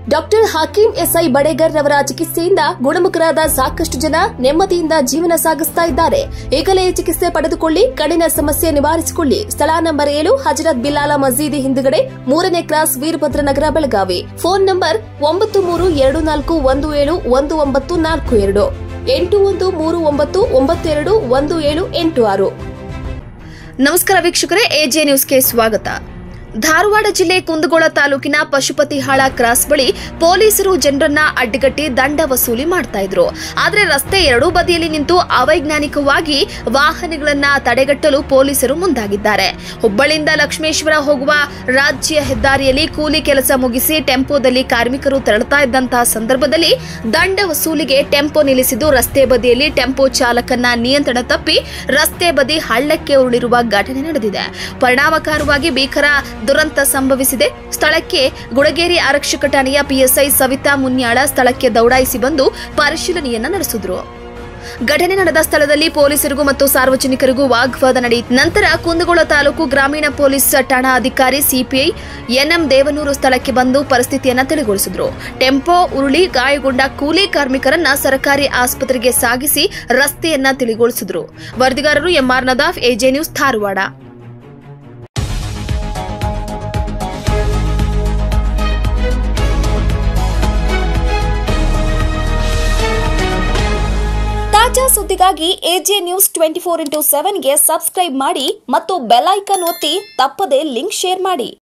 doctor Hakim SI ಬಡೇಗರ್ ರವರ ಚಿಕಿತ್ಸೆಯಿಂದ ಗುಣಮುಖರಾದ ಸಾಕಷ್ಟು ಜನ ನೆಮ್ಮದಿಯಿಂದ ಜೀವನ ಸಾಗಿಸ್ತಾ ಇದ್ದಾರೆ ಈಗಲೇ ಚಿಕಿತ್ಸೆ ಪಡೆದುಕೊಳ್ಳಿ ಕಣ್ಣಿನ ಸಮಸ್ಯೆ ನಿವಾರಿಸಿಕೊಳ್ಳಿ ಸ್ಥಳ ನಂಬರ್ ಏಳು ಹಜರತ್ ಬಿಲಾಲ ಮಸೀದಿ ಹಿಂದುಗಡೆ ಮೂರನೇ cross Veerabhadra Nagar Belagavi phone number ಒಂಬತ್ತು ಮೂರು ಎರಡು ನಾಲ್ಕು ಒಂದು ಏಳು ಒಂದು ಒಂಬತ್ತು ನಾಲ್ಕು ಎರಡು ಎಂಟು ಒಂದು ಮೂರು ಒಂಬತ್ತು ಒಂಬತ್ತು ಎರಡು ಒಂದು ಏಳು ಎಂಟು ಆರು ನಮಸ್ಕಾರ ವೀಕ್ಷಕರೇ ಎಜೆ ನ್ಯೂಸ್ಗೆ ಸ್ವಾಗತ ಧಾರವಾಡ ಜಿಲ್ಲೆ ಕುಂದಗೋಳ ತಾಲೂಕಿನ ಪಶುಪತಿಹಾಳ ಕ್ರಾಸ್ ಬಳಿ ಪೊಲೀಸರು ಜನರನ್ನ ಅಡ್ಡಗಟ್ಟಿ ದಂಡ ವಸೂಲಿ ಮಾಡ್ತಾ ಇದ್ರು ಆದ್ರೆ ರಸ್ತೆ ಎರಡೂ ಬದಿಯಲ್ಲಿ ನಿಂತು ಅವೈಜ್ಞಾನಿಕವಾಗಿ ವಾಹನಗಳನ್ನ ತಡೆಗಟ್ಟಲು ಪೊಲೀಸರು ಮುಂದಾಗಿದ್ದಾರೆ ಹುಬ್ಬಳ್ಳಿಯಿಂದ ಲಕ್ಷ್ಮೇಶ್ವರ ಹೋಗುವ ರಾಜ್ಯ ಹೆದ್ದಾರಿಯಲ್ಲಿ ಕೂಲಿ ಕೆಲಸ ಮುಗಿಸಿ ಟೆಂಪೋದಲ್ಲಿ ಕಾರ್ಮಿಕರು ತೆರಳುತ್ತಾ ಇದ್ದಂತಹ ಸಂದರ್ಭದಲ್ಲಿ ದಂಡ ವಸೂಲಿಗೆ ಟೆಂಪೋ ನಿಲ್ಲಿಸಿದ್ದು ರಸ್ತೆ ಬದಿಯಲ್ಲಿ ಟೆಂಪೋ ಚಾಲಕನ ನಿಯಂತ್ರಣ ತಪ್ಪಿ ರಸ್ತೆ ಬದಿ ಹಳ್ಳಕ್ಕೆ ಉರುಳಿರುವ ಘಟನೆ ನಡೆದಿದೆ ಪರಿಣಾಮಕಾರವಾಗಿ ಭೀಕರ ದುರಂತ ಸಂಭವಿಸಿದೆ ಸ್ಥಳಕ್ಕೆ ಗುಡಗೇರಿ ಆರಕ್ಷಕ ಠಾಣೆಯ ಪಿಎಸ್ಐ ಸವಿತಾ ಮುನ್ಯಾಳ ಸ್ಥಳಕ್ಕೆ ದೌಡಾಯಿಸಿ ಬಂದು ಪರಿಶೀಲನೆಯನ್ನ ನಡೆಸಿದ್ರು ಘಟನೆ ನಡೆದ ಸ್ಥಳದಲ್ಲಿ ಪೊಲೀಸರಿಗೂ ಮತ್ತು ಸಾರ್ವಜನಿಕರಿಗೂ ವಾಗ್ವಾದ ನಡೆಯಿತು ನಂತರ ಕುಂದಗೋಳ ತಾಲೂಕು ಗ್ರಾಮೀಣ ಪೊಲೀಸ್ ಠಾಣಾ ಅಧಿಕಾರಿ ಸಿಪಿಐ ಎನ್ಎಂ ದೇವನೂರು ಸ್ಥಳಕ್ಕೆ ಬಂದು ಪರಿಸ್ಥಿತಿಯನ್ನ ತಿಳಿಗೊಳಿಸಿದ್ರು ಟೆಂಪೋ ಉರುಳಿ ಗಾಯಗೊಂಡ ಕೂಲಿ ಕಾರ್ಮಿಕರನ್ನ ಸರ್ಕಾರಿ ಆಸ್ಪತ್ರೆಗೆ ಸಾಗಿಸಿ ರಸ್ತೆಯನ್ನ ತಿಳಿಗೊಳಿಸಿದ್ರು ವರದಿಗಾರರು MR Nadaf AJ news Dharwad ತಾಜಾ ಸುದ್ದಿಗಾಗಿ AJ news twenty four into ಸೆವೆನ್ಗೆ ಸಬ್ಸ್ಕ್ರೈಬ್ ಮಾಡಿ ಮತ್ತು ಬೆಲ್ ಐಕಾನ್ ಒತ್ತಿ ತಪ್ಪದೇ ಲಿಂಕ್ ಶೇರ್ ಮಾಡಿ